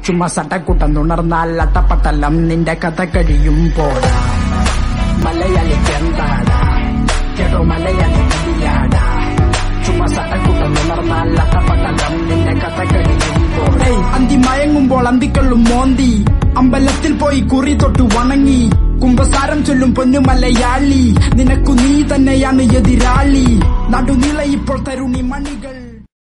ചുമ്മാ സട്ടക്കുട്ടം തുണർന്നാൽ അട്ടപ്പട്ടലം നിന്റെ കഥ കഴിയും പോടാ മലയാളിക്ക് എന്താടാ കേട്ടോ മലയാളി കടിയാടാ ചുമ്മാ സട്ടക്കുട്ടം തുണർന്നാൽ അട്ടപ്പട്ടലം നിന്റെ കഥ കഴിയും പോടാ ഏയ്, അന്തി മയങ്ങുമ്പോൾ അന്തിക്കള്ളും മോന്തി അമ്പലത്തിൽ പോയി കുറി തൊട്ട് വണങ്ങി കുംഭസാരം ചൊല്ലും പൊന്നു മലയാളി നിനക്കു നീ തന്നെയാണ് എതിരാളി നടുനിള ഇപ്പോൾ തരുണി മണികൾ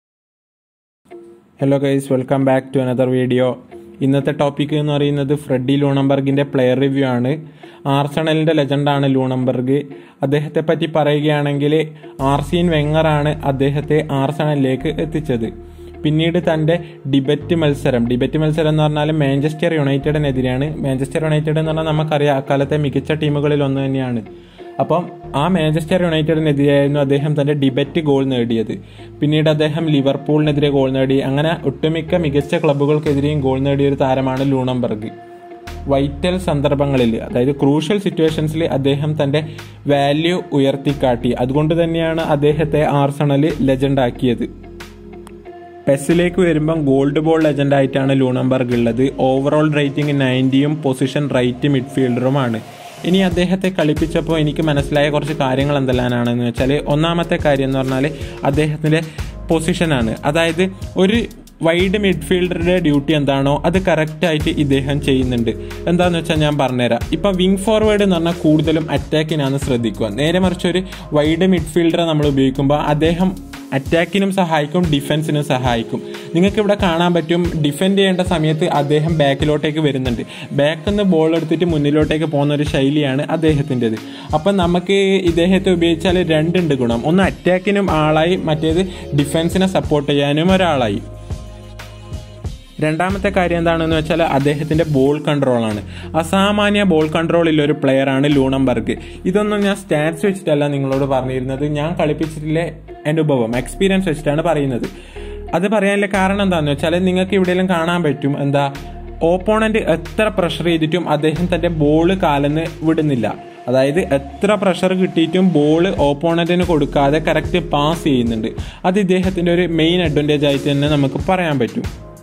hello guys welcome back to another video ഇന്നത്തെ ടോപ്പിക് എന്ന് പറയുന്നത് ഫ്രെഡി ലൂണംബർഗിന്റെ പ്ലെയർ റിവ്യൂ ആണ് ആർസണലിന്റെ ലെജൻഡാണ് ലൂണംബർഗ് അദ്ദേഹത്തെ പറ്റി പറയുകയാണെങ്കിൽ ആർസീൻ വെങ്ങറാണ് അദ്ദേഹത്തെ ആർസണലിലേക്ക് എത്തിച്ചത് പിന്നീട് തന്റെ ഡിബറ്റ് മത്സരം ഡിബറ്റ് മത്സരം എന്ന് പറഞ്ഞാൽ മാഞ്ചസ്റ്റർ യുണൈറ്റഡിനെതിരെയാണ് മാഞ്ചസ്റ്റർ യുണൈറ്റഡ് എന്ന് പറഞ്ഞാൽ നമുക്കറിയാം അക്കാലത്തെ മികച്ച ടീമുകളിൽ ഒന്ന് തന്നെയാണ് അപ്പം ആ മാഞ്ചസ്റ്റർ യുണൈറ്റഡിനെതിരെയായിരുന്നു അദ്ദേഹം തന്റെ ഡിബറ്റ് ഗോൾ നേടിയത് പിന്നീട് അദ്ദേഹം ലിവർപൂളിനെതിരെ ഗോൾ നേടി അങ്ങനെ ഒട്ടുമിക്ക മികച്ച ക്ലബ്ബുകൾക്കെതിരെയും ഗോൾ നേടിയ ഒരു താരമാണ് ലൂണംബർഗ് വൈറ്റൽ സന്ദർഭങ്ങളിൽ അതായത് ക്രൂഷ്യൽ സിറ്റുവേഷൻസിൽ അദ്ദേഹം തന്റെ വാല്യൂ ഉയർത്തിക്കാട്ടി അതുകൊണ്ട് തന്നെയാണ് അദ്ദേഹത്തെ ആർസണല് ലെജൻഡ് ആക്കിയത് പെസ്സിലേക്ക് വരുമ്പം ഗോൾഡ് ബോൾ ലെജൻഡ് ആയിട്ടാണ് ലൂണംബർഗ് ഉള്ളത് ഓവറോൾ റേറ്റിംഗ് നയൻറ്റിയും പൊസിഷൻ റൈറ്റ് മിഡ്ഫീൽഡറുമാണ് ഇനി അദ്ദേഹത്തെ കളിപ്പിച്ചപ്പോൾ എനിക്ക് മനസ്സിലായ കുറച്ച് കാര്യങ്ങൾ എന്തെല്ലാമാണെന്ന് വെച്ചാൽ ഒന്നാമത്തെ കാര്യം എന്ന് പറഞ്ഞാൽ അദ്ദേഹത്തിൻ്റെ പൊസിഷനാണ് അതായത് ഒരു വൈഡ് മിഡ്ഫീൽഡറുടെ ഡ്യൂട്ടി എന്താണോ അത് കറക്റ്റായിട്ട് ഇദ്ദേഹം ചെയ്യുന്നുണ്ട് എന്താന്ന് വെച്ചാൽ ഞാൻ പറഞ്ഞുതരാം ഇപ്പം വിങ് ഫോർവേഡ് എന്ന് പറഞ്ഞാൽ കൂടുതലും അറ്റാക്കിനാണ് ശ്രദ്ധിക്കുക നേരെ മറിച്ച് ഒരു വൈഡ് മിഡ്ഫീൽഡറെ നമ്മൾ ഉപയോഗിക്കുമ്പോൾ അദ്ദേഹം അറ്റാക്കിനും സഹായിക്കും ഡിഫൻസിനും സഹായിക്കും നിങ്ങൾക്ക് ഇവിടെ കാണാൻ പറ്റും ഡിഫെൻഡ് ചെയ്യേണ്ട സമയത്ത് അദ്ദേഹം ബാക്കിലോട്ടേക്ക് വരുന്നുണ്ട് ബാക്കിൽ നിന്ന് ബോൾ എടുത്തിട്ട് മുന്നിലോട്ടേക്ക് പോകുന്ന ഒരു ശൈലിയാണ് അദ്ദേഹത്തിൻ്റെത് അപ്പം നമുക്ക് ഇദ്ദേഹത്തെ ഉപയോഗിച്ചാൽ രണ്ടുണ്ട് ഗുണം ഒന്ന് അറ്റാക്കിനും ആളായി മറ്റേത് ഡിഫൻസിനെ സപ്പോർട്ട് ചെയ്യാനും ഒരാളായി രണ്ടാമത്തെ കാര്യം എന്താണെന്ന് വെച്ചാൽ അദ്ദേഹത്തിന്റെ ബോൾ കൺട്രോളാണ് അസാമാന്യ ബോൾ കൺട്രോളിൽ ഒരു പ്ലെയറാണ് ലൂണംബർഗ് ഇതൊന്നും ഞാൻ സ്റ്റാറ്റ്സ് വെച്ചിട്ടല്ല നിങ്ങളോട് പറഞ്ഞിരുന്നത് ഞാൻ കളിപ്പിച്ചിട്ടിലെ അനുഭവം എക്സ്പീരിയൻസ് വെച്ചിട്ടാണ് പറയുന്നത് അത് പറയാനുള്ള കാരണം എന്താണെന്ന് വെച്ചാൽ നിങ്ങൾക്ക് ഇവിടെയെല്ലാം കാണാൻ പറ്റും എന്താ ഓപ്പോണന്റ് എത്ര പ്രഷർ ചെയ്തിട്ടും അദ്ദേഹം തന്റെ ബോൾ കാലെന്ന് വിടുന്നില്ല അതായത് എത്ര പ്രഷർ കിട്ടിയിട്ടും ബോൾ ഓപ്പോണന്റിന് കൊടുക്കാതെ കറക്റ്റ് പാസ് ചെയ്യുന്നുണ്ട് അത് ഇദ്ദേഹത്തിന്റെ ഒരു മെയിൻ അഡ്വാൻറ്റേജ് ആയിട്ട് തന്നെ നമുക്ക് പറയാൻ പറ്റും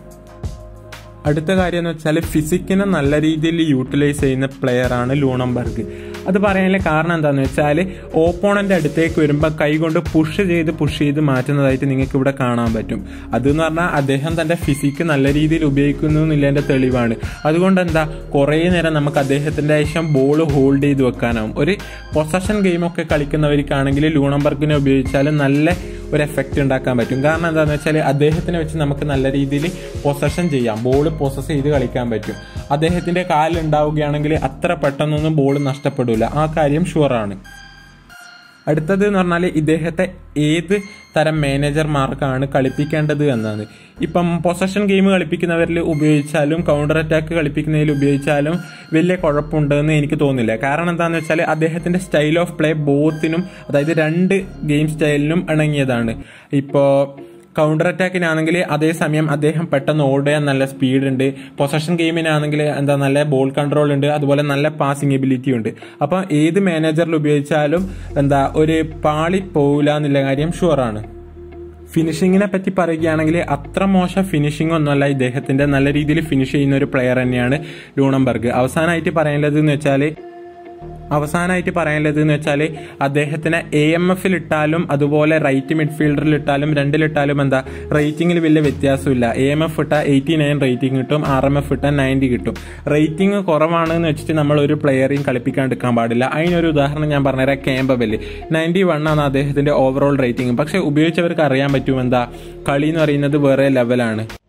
അടുത്ത കാര്യം എന്ന് വെച്ചാൽ ഫിസിക്കിനെ നല്ല രീതിയിൽ യൂട്ടിലൈസ് ചെയ്യുന്ന പ്ലെയറാണ് ലൂണംബർഗ് അത് പറയാനുള്ള കാരണം എന്താണെന്ന് വെച്ചാൽ ഓപ്പോണന്റ് അടുത്തേക്ക് വരുമ്പോൾ കൈകൊണ്ട് പുഷ് ചെയ്ത് പുഷ് ചെയ്ത് മാറ്റുന്നതായിട്ട് നിങ്ങൾക്ക് ഇവിടെ കാണാൻ പറ്റും അതെന്ന് പറഞ്ഞാൽ അദ്ദേഹം തന്റെ ഫിസിക്ക് നല്ല രീതിയിൽ ഉപയോഗിക്കുന്നു എന്നുള്ളതിന്റെ തെളിവാണ് അതുകൊണ്ട് എന്താ കുറേ നേരം നമുക്ക് അദ്ദേഹത്തിന്റെ ശേഷം ബോൾ ഹോൾഡ് ചെയ്ത് വെക്കാനാവും ഒരു പൊസഷൻ ഗെയിമൊക്കെ കളിക്കുന്നവർക്കാണെങ്കിൽ ലൂണംബർഗിനെ ഉപയോഗിച്ചാൽ നല്ല ഒരു എഫക്റ്റ് ഉണ്ടാക്കാൻ പറ്റും കാരണം എന്താണെന്ന് വെച്ചാൽ അദ്ദേഹത്തിനെ വെച്ച് നമുക്ക് നല്ല രീതിയിൽ പൊസഷൻ ചെയ്യാം ബോൾ പൊസസ് ചെയ്ത് കളിക്കാൻ പറ്റും അദ്ദേഹത്തിന്റെ കാലുണ്ടാവുകയാണെങ്കിൽ അത്ര പെട്ടെന്നൊന്നും ബോൾ നഷ്ടപ്പെടില്ല ആ കാര്യം ഷുവറാണ് അടുത്തത് എന്ന് പറഞ്ഞാൽ ഇദ്ദേഹത്തെ ഏത് തരം മാനേജർമാർക്കാണ് കളിപ്പിക്കേണ്ടത് എന്നാണ് ഇപ്പം പൊസഷൻ ഗെയിം കളിപ്പിക്കുന്നവരിൽ ഉപയോഗിച്ചാലും കൗണ്ടർ അറ്റാക്ക് കളിപ്പിക്കുന്നതിൽ ഉപയോഗിച്ചാലും വലിയ കുഴപ്പമുണ്ടെന്ന് എനിക്ക് തോന്നുന്നില്ല കാരണം എന്താണെന്ന് വെച്ചാൽ അദ്ദേഹത്തിന്റെ സ്റ്റൈൽ ഓഫ് പ്ലേ ബോത്തിനും അതായത് രണ്ട് ഗെയിം സ്റ്റൈലിനും ഇണങ്ങിയതാണ് ഇപ്പോൾ കൗണ്ടർ അറ്റാക്കിനാണെങ്കിൽ അതേസമയം അദ്ദേഹം പെട്ടെന്ന് ഓടാൻ നല്ല സ്പീഡ് ഉണ്ട് പൊസഷൻ ഗെയിമിനാണെങ്കിൽ എന്താ നല്ല ബോൾ കൺട്രോൾ ഉണ്ട് അതുപോലെ നല്ല പാസിംഗ് എബിലിറ്റി ഉണ്ട് അപ്പം ഏത് മാനേജറിൽ ഉപയോഗിച്ചാലും എന്താ ഒരു പാളി പോവില്ല എന്നുള്ള കാര്യം ഷുവറാണ് ഫിനിഷിങ്ങിനെ പറ്റി പറയുകയാണെങ്കിൽ അത്ര മോശം ഫിനിഷിംഗ് ഒന്നുമല്ല ഇദ്ദേഹത്തിന്റെ നല്ല രീതിയിൽ ഫിനിഷ് ചെയ്യുന്ന ഒരു പ്ലെയർ തന്നെയാണ് ലൂണംബർഗ് അവസാനമായിട്ട് പറയാനുള്ളത് എന്ന് വെച്ചാൽ അവസാനമായിട്ട് പറയാനുള്ളത് എന്ന് വെച്ചാൽ അദ്ദേഹത്തിന് എ എം എഫിൽ ഇട്ടാലും അതുപോലെ റൈറ്റ് മിഡ്ഫീൽഡറിൽ ഇട്ടാലും രണ്ടിലിട്ടാലും എന്താ റേറ്റിംഗിൽ വലിയ വ്യത്യാസമില്ല എ എം എഫ് ഇട്ടാൽ എയ്റ്റി നയൻ റേറ്റിംഗ് കിട്ടും ആർ എം എഫ് ഇട്ടാൽ നയൻറ്റി കിട്ടും റേറ്റിംഗ് കുറവാണെന്ന് വെച്ചിട്ട് നമ്മൾ ഒരു പ്ലെയറെയും കളിപ്പിക്കാണ്ടിരിക്കാൻ പാടില്ല അതിനൊരു ഉദാഹരണം ഞാൻ പറഞ്ഞുതരാം ക്യാമ്പബെല് നയൻറ്റി വൺ ആണ് അദ്ദേഹത്തിന്റെ ഓവറോൾ റേറ്റിംഗ് പക്ഷെ ഉപയോഗിച്ചവർക്ക് അറിയാൻ പറ്റും എന്താ കളി എന്ന് പറയുന്നത് വേറെ ലെവലാണ്